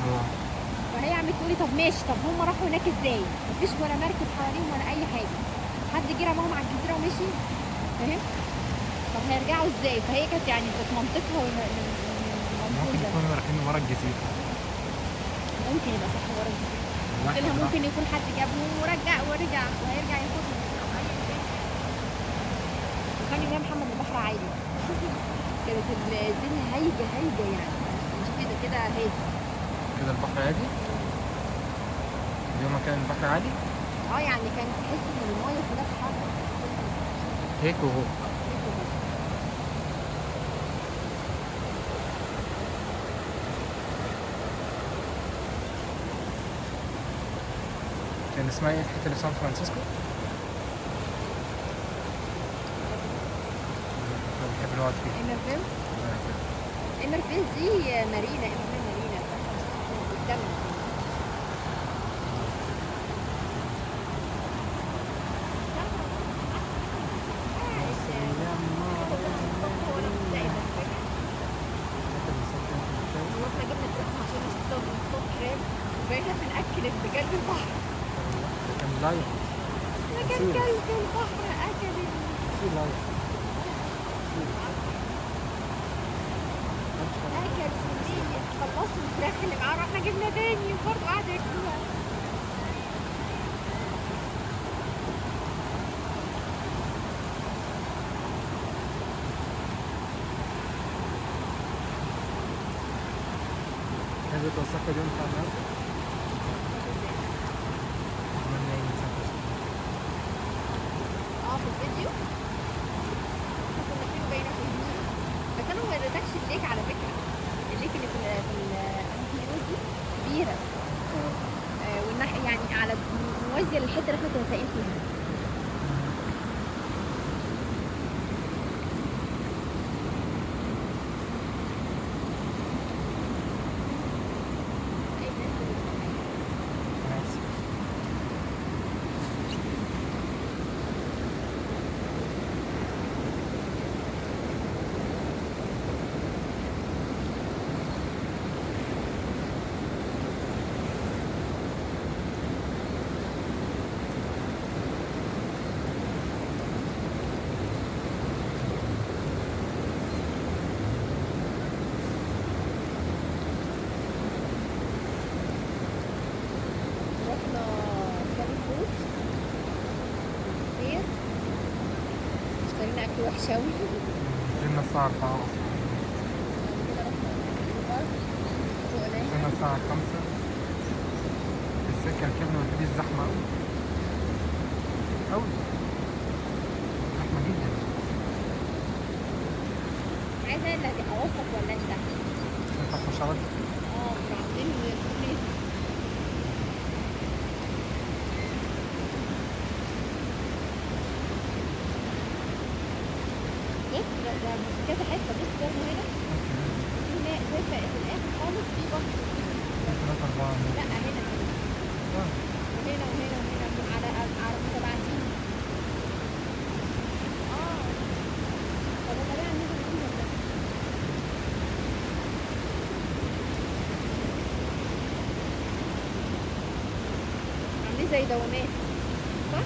اه فهي عملت تقولي طب ماشي طب هم راحوا هناك ازاي؟ مفيش ولا مركب حواليهم ولا اي حاجه حد جه رماهم على الجزيره ومشي فاهم؟ طب هيرجعوا ازاي؟ فهي كانت يعني كانت منطقها والم- المنظور ممكن ده يكونوا رايحين ورا الجزيرة ممكن يبقى صح ورا الجزيره واحد قلت لها راح- ممكن يكون حد جابهم ورجع ورجع وهيرجع ياخدهم او ايا كان وكان يوميها محمد البحر عادي كانت الدنيا هايجه هايجه يعني مش كده كده هادي كده البحر عادي اليوم كان البحر عادي اه يعني كان تحس ان المايه كلها بتتحرك هيك وهو كان اسمها ايه الحتة اللي في سان فرانسيسكو؟ كنا بنحب نقعد فيها انرفيل انرفيل دي مارينا اسمها مارينا قدامنا واحنا جبنا دلوقتي عشان نصطاد نصطاد كراب وبقينا بنأكل بجلب البحر كان لايف لكن أكيد. كلب البحر أكل في لايف أكل كمية خلصوا الفراخ اللي معاه رحنا جبنا تاني وبرضه قعدوا ياكلوها هذا توثق اليوم بتاع النهارده أتمنى إيه سان فرانسيسكو. اه في الفيديو احنا كنا فين وبقينا في النيل بس انا ما وريتكش الليك على فكرة الليك اللي في ال في الانتيروز دي كبيرة آه والناحية يعني على موازية للحتة اللي احنا كنا سايقين فيها ماشي. رحنا سامي فود خير اشترينا اكل وحش اوي نزلنا الساعة 4 كده رحنا البار سوقناه نزلنا الساعة 5 في السكة ركبنا مفيش زحمة أوي أوي زحمة جدا عايزه اللي اوصف ولا انت انت حشرات اه مش عاملين الكورنيش بص ده ده كذا حته بص ده هنا في هنا في في الاخر خالص في بحر ثلاثة أربعة لا هنا هنا وهنا وهنا وهنا من على على متباعدين اه طب هما ليه عاملين المنظر ده؟ عاملين زي دوامات صح؟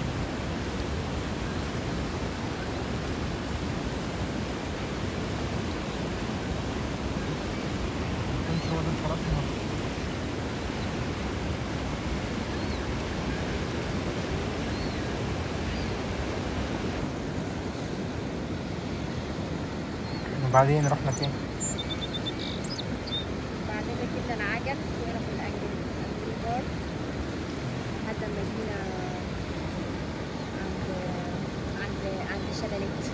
كنت هو ده الفرق وبعدين رحنا فين؟ بعدين ركبنا العجل وهنا في الأنجل الأنجل بار لحد ما جينا عند عند عند شلالات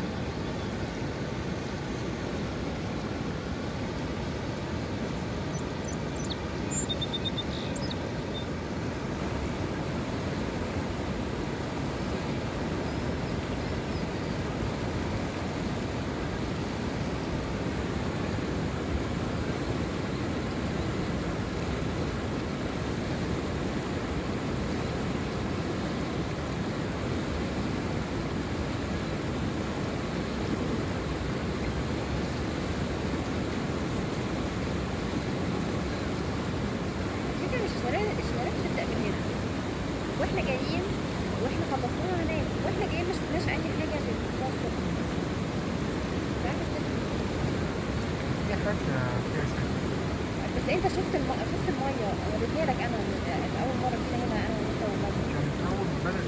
واحنا جايين واحنا خلصناها هناك واحنا جايين ما شفناش اي حاجه غير بتوع الصبح مش عارفة الست في حاجات فيها سنة بس انت شفت الم... شفت الميه وريتها لك انا من- اول مره جينا هنا انا وانت وماما كانت أول ما بدأت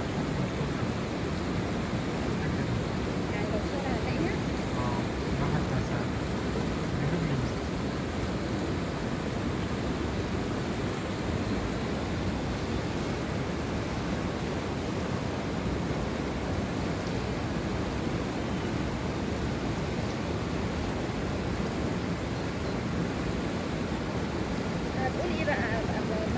يعني لو صورة هتلاقيها اه الواحد ساعة جنوب ليبيا هتقول ايه بقى قبل ما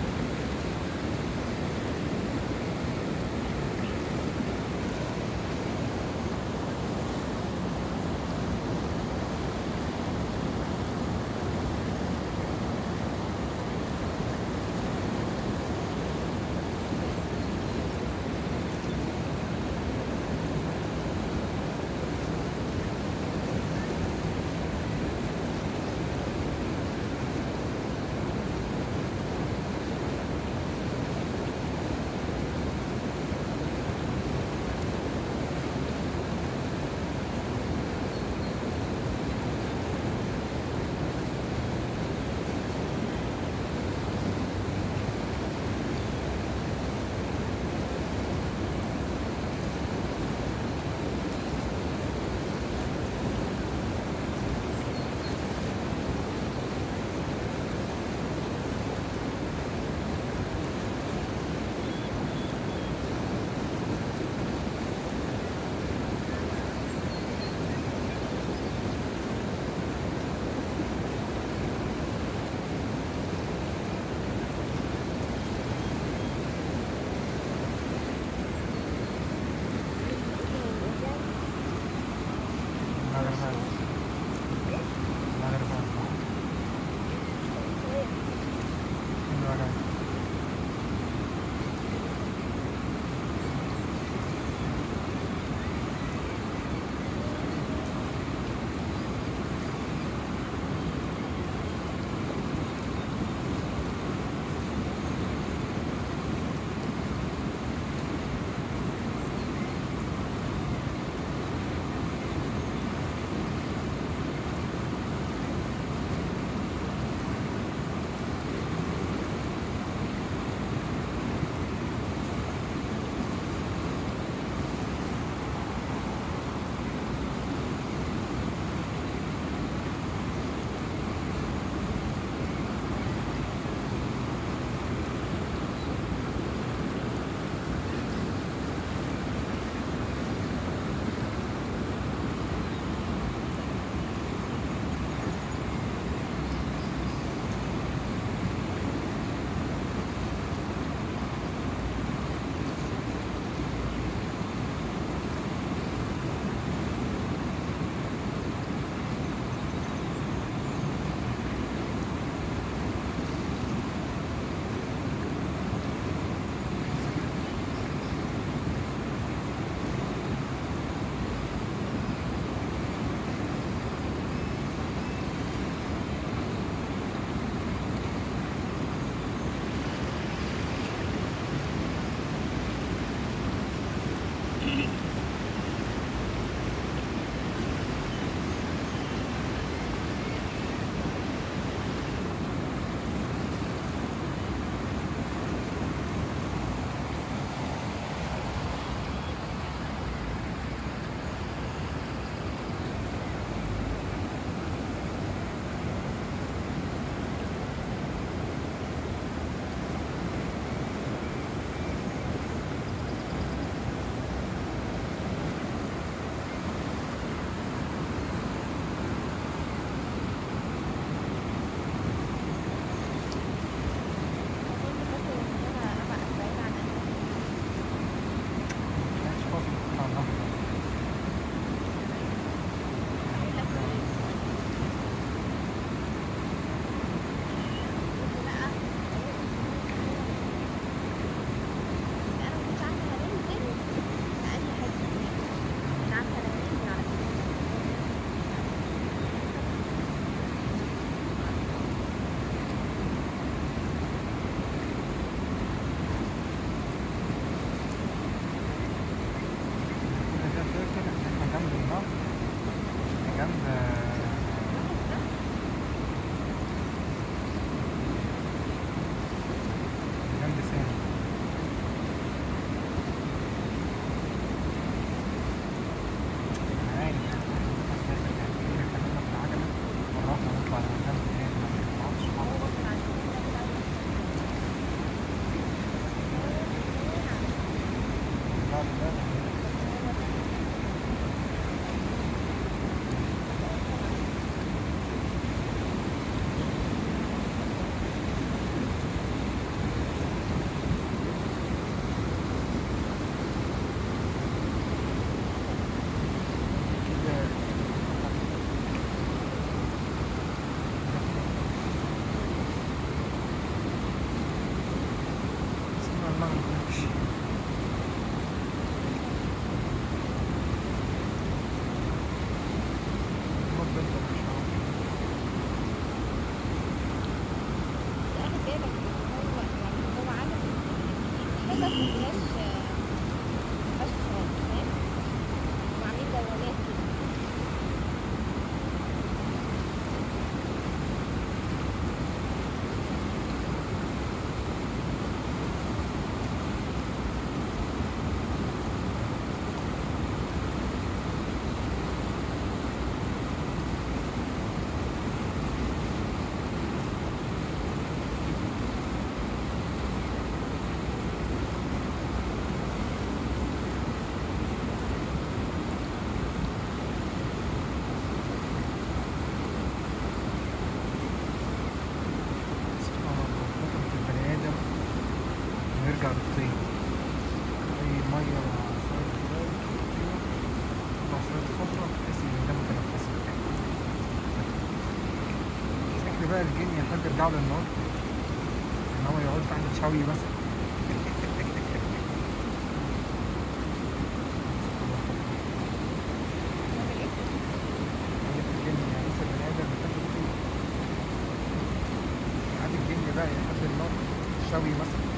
المغربات المغربات المغربات ما فيهاش ما فيهاش خراب فاهم وعاملين دوامات كده سبحان الله فطرة البني آدم ويرجع للطين أي مية مع شوية خضار طينة مع شوية خضرة تحس إن ده متنفسك شكل بقى الجن يحب يرجعوا للنار إن هو يقعد تحت شوي مثلا نعمل ايه؟ عارف الجن يعني لسه البني آدم بيحب الطين عارف الجن بقى يحب النار الشوي مثلا